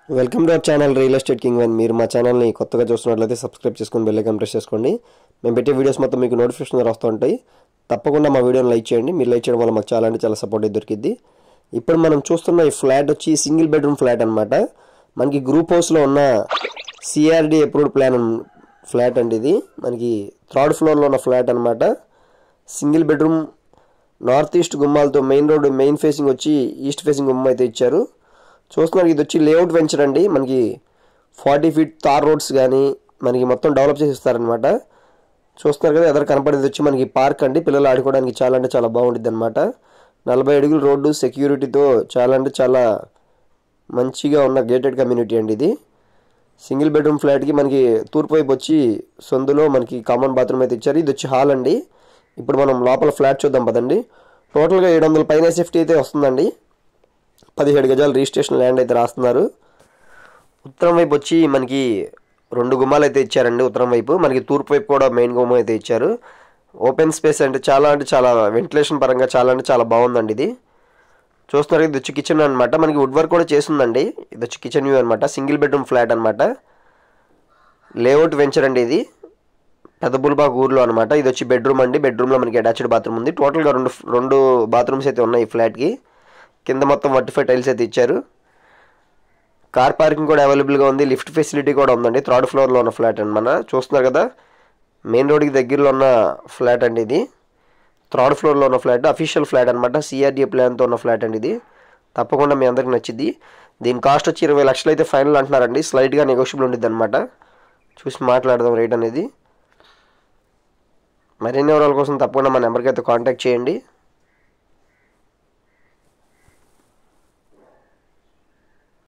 welcome to our channel real estate king one మీరు మా ఛానల్ని కొత్తగా చూస్తున్నట్లయితే సబ్స్క్రైబ్ చేసుకొని బెల్ ఐకాన్ ప్రెస్ చేసుకోండి మేము పెట్టే వీడియోస్ మొత్తం మీకు నోటిఫికేషన్ వస్తూ ఉంటాయి తప్పకుండా మా వీడియోని లైక్ చేయండి మీరు లైక్ చేయడం వల్ల మాకు చాలా అంటే చాలా సపోర్ట్ దొరికిద్ది ఇప్పుడు మనం చూస్తున్న ఈ ఫ్లాట్ వచ్చి సింగిల్ బెడ్రూమ్ ఫ్లాట్ అనమాట మనకి గ్రూప్ హౌస్లో ఉన్న సిఆర్డి అప్రూవ్డ్ ప్లాన్ ఫ్లాట్ అండి ఇది మనకి థర్డ్ ఫ్లోర్లో ఉన్న ఫ్లాట్ అనమాట సింగిల్ బెడ్రూమ్ నార్త్ ఈస్ట్ గుమ్మాలతో మెయిన్ రోడ్ మెయిన్ ఫేసింగ్ వచ్చి ఈస్ట్ ఫేసింగ్ గుమ్మం అయితే ఇచ్చారు చూస్తున్నారు ఇది వచ్చి లేఅవుట్ వెంచర్ అండి మనకి ఫార్టీ ఫీట్ తార్ రోడ్స్ కానీ మనకి మొత్తం డెవలప్ చేసి ఇస్తారనమాట చూస్తున్నారు కదా ఎదురు కనపడేది వచ్చి మనకి పార్క్ అండి పిల్లలు ఆడుకోవడానికి చాలా అంటే చాలా బాగుంటుంది అనమాట నలభై అడుగుల రోడ్డు సెక్యూరిటీతో చాలా అంటే చాలా మంచిగా ఉన్న గేటెడ్ కమ్యూనిటీ అండి ఇది సింగిల్ బెడ్రూమ్ ఫ్లాట్కి మనకి తూర్పు వైపు వచ్చి సొందులో మనకి కామన్ బాత్రూమ్ అయితే ఇచ్చారు ఇది వచ్చి హాల్ అండి ఇప్పుడు మనం లోపల ఫ్లాట్ చూద్దాం పదండి టోటల్గా ఏడు వందల పైన సేఫ్టీ అయితే వస్తుందండి పదిహేడు గజాలు రిజిస్ట్రేషన్ ల్యాండ్ అయితే రాస్తున్నారు ఉత్తరం వైపు వచ్చి మనకి రెండు గుమ్మాలు అయితే ఇచ్చారండి ఉత్తరం వైపు మనకి తూర్పు వైపు కూడా మెయిన్ గుమ్మం అయితే ఇచ్చారు ఓపెన్ స్పేస్ అంటే చాలా అంటే చాలా వెంటిలేషన్ పరంగా చాలా అంటే చాలా బాగుందండి ఇది చూస్తున్నారు ఇది వచ్చి కిచెన్ అనమాట మనకి వుడ్ వర్క్ కూడా చేస్తుందండి ఇది వచ్చి కిచెన్ వ్యూ అనమాట సింగిల్ బెడ్రూమ్ ఫ్లాట్ అనమాట లేఅవుట్ వెంచర్ అండి ఇది పెద్ద బుల్బాగ్ ఊర్లో అనమాట ఇది వచ్చి బెడ్రూమ్ అండి బెడ్రూమ్లో మనకి అటాచ్డ్ బాత్రూమ్ ఉంది టోటల్గా రెండు రెండు బాత్రూమ్స్ అయితే ఉన్నాయి ఈ ఫ్లాట్కి కింద మొత్తం వర్టిఫై టైల్స్ అయితే ఇచ్చారు కార్ పార్కింగ్ కూడా అవైలబుల్గా ఉంది లిఫ్ట్ ఫెసిలిటీ కూడా ఉందండి థర్డ్ ఫ్లోర్లో ఉన్న ఫ్లాట్ అనమాట చూస్తున్నారు కదా మెయిన్ రోడ్కి దగ్గరలో ఉన్న ఫ్లాట్ అండి ఇది థర్డ్ ఫ్లోర్లో ఉన్న ఫ్లాట్ అఫీషియల్ ఫ్లాట్ అనమాట సిఆర్డీఏ ప్లాన్తో ఉన్న ఫ్లాట్ అండి ఇది తప్పకుండా మీ అందరికి నచ్చింది దీని కాస్ట్ వచ్చి ఇరవై లక్షలు అయితే ఫైనల్ అంటున్నారండి స్లైట్గా నెగోషియబుల్ ఉంటుంది అనమాట చూసి మాట్లాడదాం రేట్ అనేది మరిన్ని వివరాల కోసం తప్పకుండా మా నెంబర్కి అయితే కాంటాక్ట్ చేయండి